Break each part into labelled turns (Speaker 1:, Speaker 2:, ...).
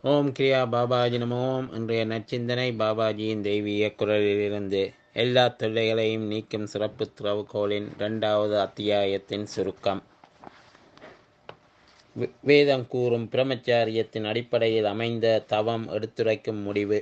Speaker 1: ஓம் கிரியா பாபாஜி நமோ ஓம் இன்றைய நற்சிந்தனை பாபாஜியின் தெய்வீக குரலிலிருந்து எல்லா தொல்லைகளையும் நீக்கும் சிறப்பு திறவுகோலின் இரண்டாவது அத்தியாயத்தின் சுருக்கம் வே- வேதம் கூறும் பிரம்மச்சாரியத்தின் அடிப்படையில் அமைந்த தவம் எடுத்துரைக்கும் முடிவு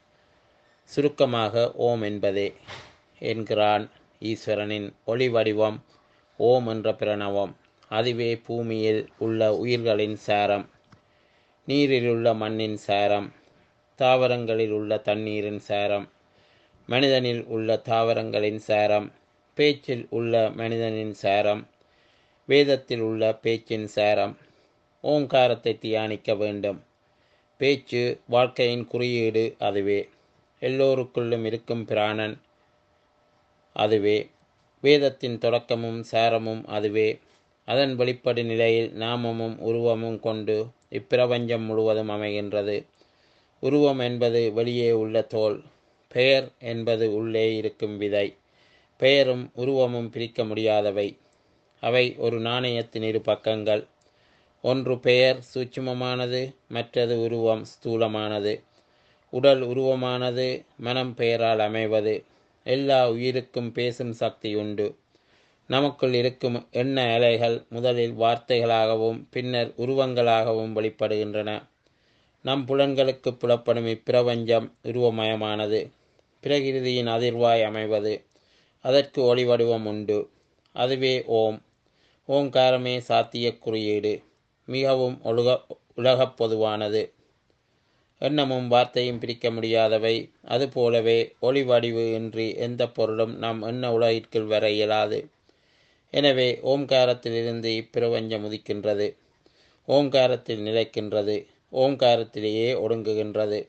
Speaker 1: சுருக்கமாக ஓம் என்பதே என்கிறான் ஈஸ்வரனின் ஒளி வடிவம் ஓம் என்ற பிரணவம் அதுவே பூமியில் உள்ள உயிர்களின் சாரம் நீரில் உள்ள மண்ணின் சாரம் தாவரங்களில் உள்ள தண்ணீரின் சாரம் மனிதனில் உள்ள தாவரங்களின் சாரம் பேச்சில் உள்ள மனிதனின் சாரம் வேதத்தில் உள்ள பேச்சின் சாரம் ஓங்காரத்தை தியானிக்க வேண்டும் பேச்சு வாழ்க்கையின் குறியீடு அதுவே எல்லோருக்குள்ளும் இருக்கும் பிராணன் அதுவே வேதத்தின் தொடக்கமும் சாரமும் அதுவே அதன் வெளிப்படு நிலையில் நாமமும் உருவமும் கொண்டு இப்பிரபஞ்சம் முழுவதும் அமைகின்றது உருவம் என்பது வெளியே உள்ள தோல் பெயர் என்பது உள்ளே இருக்கும் விதை பெயரும் உருவமும் பிரிக்க முடியாதவை அவை ஒரு நாணயத்தின் இரு பக்கங்கள் ஒன்று பெயர் சூட்சுமமானது மற்றது உருவம் ஸ்தூலமானது உடல் உருவமானது மனம் பெயரால் அமைவது எல்லா உயிருக்கும் பேசும் சக்தி உண்டு நமக்குள் இருக்கும் எண்ண அலைகள் முதலில் வார்த்தைகளாகவும் பின்னர் உருவங்களாகவும் வெளிப்படுகின்றன நம் புலன்களுக்கு புலப்படும் இப்பிரபஞ்சம் உருவமயமானது பிரகிருதியின் அதிர்வாய் அமைவது அதற்கு ஒளி வடிவம் உண்டு அதுவே ஓம் ஓங்காரமே சாத்திய குறியீடு மிகவும் ஒழுக உலகப் பொதுவானது எண்ணமும் வார்த்தையும் பிரிக்க முடியாதவை அதுபோலவே ஒளி வடிவு இன்றி எந்த பொருளும் நம் எண்ண உலகிற்குள் வர இயலாது எனவே ஓம்காரத்திலிருந்து இப்பிரபஞ்சம் உதிக்கின்றது ஓம்காரத்தில் நிலைக்கின்றது ஓம்காரத்திலேயே ஒடுங்குகின்றது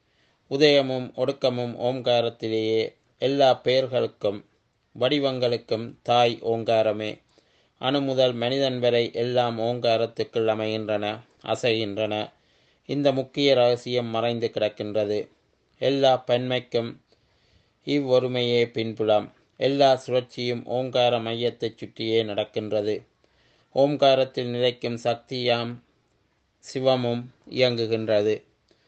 Speaker 1: உதயமும் ஒடுக்கமும் ஓம்காரத்திலேயே எல்லா பெயர்களுக்கும் வடிவங்களுக்கும் தாய் ஓங்காரமே அணு முதல் மனிதன் வரை எல்லாம் ஓங்காரத்துக்குள் அமைகின்றன அசைகின்றன இந்த முக்கிய ரகசியம் மறைந்து கிடக்கின்றது எல்லா பன்மைக்கும் இவ்வொருமையே பின்புலம் எல்லா சுழற்சியும் ஓங்கார மையத்தைச் சுற்றியே நடக்கின்றது ஓம்காரத்தில் நிலைக்கும் சக்தியாம் சிவமும் இயங்குகின்றது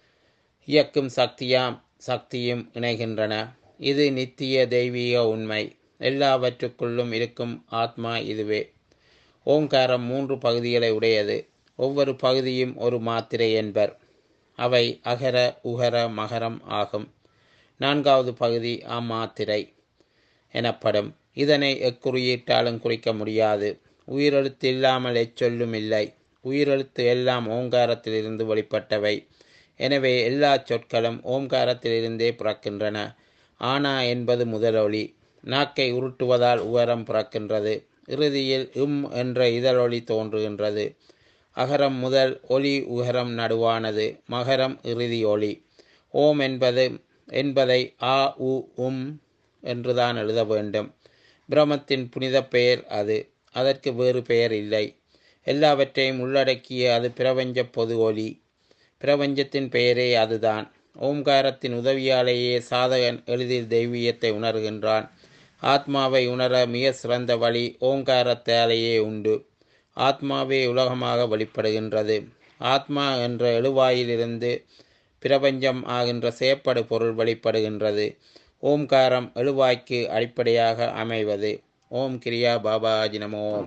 Speaker 1: இயக்கும் சக்தியாம் சக்தியும் இணைகின்றன இது நித்திய தெய்வீக உண்மை எல்லாவற்றுக்குள்ளும் இருக்கும் ஆத்மா இதுவே ஓங்காரம் மூன்று பகுதிகளை உடையது ஒவ்வொரு பகுதியும் ஒரு மாத்திரை என்பர் அவை அகர உகர மகரம் ஆகும் நான்காவது பகுதி அம்மாத்திரை எனப்படும் இதனை எக்குறியீட்டாலும் குறிக்க முடியாது உயிரெழுத்து இல்லாமல் எச்சொல்லும் இல்லை உயிரெழுத்து எல்லாம் ஓங்காரத்திலிருந்து வெளிப்பட்டவை எனவே எல்லா சொற்களும் ஓம்காரத்திலிருந்தே பிறக்கின்றன ஆனா என்பது முதலொளி நாக்கை உருட்டுவதால் உகரம் பிறக்கின்றது இறுதியில் இம் என்ற இதழொளி தோன்றுகின்றது அகரம் முதல் ஒளி உகரம் நடுவானது மகரம் இறுதி ஒளி ஓம் என்பது என்பதை ஆ உ உம் என்றுதான் எழுத வேண்டும் பிரமத்தின் புனித பெயர் அது அதற்கு வேறு பெயர் இல்லை எல்லாவற்றையும் உள்ளடக்கிய அது பிரபஞ்ச பொது ஒளி பிரபஞ்சத்தின் பெயரே அதுதான் ஓம்காரத்தின் உதவியாலேயே சாதகன் எளிதில் தெய்வீகத்தை உணர்கின்றான் ஆத்மாவை உணர மிக சிறந்த வழி ஓங்காரத்தாலேயே உண்டு ஆத்மாவே உலகமாக வெளிப்படுகின்றது ஆத்மா என்ற எழுவாயிலிருந்து பிரபஞ்சம் ஆகின்ற செயற்படு பொருள் வெளிப்படுகின்றது ஓம்காரம் எழுவாய்க்கு அடிப்படையாக அமைவது ஓம் கிரியா பாபாஜி நமோ ஓம்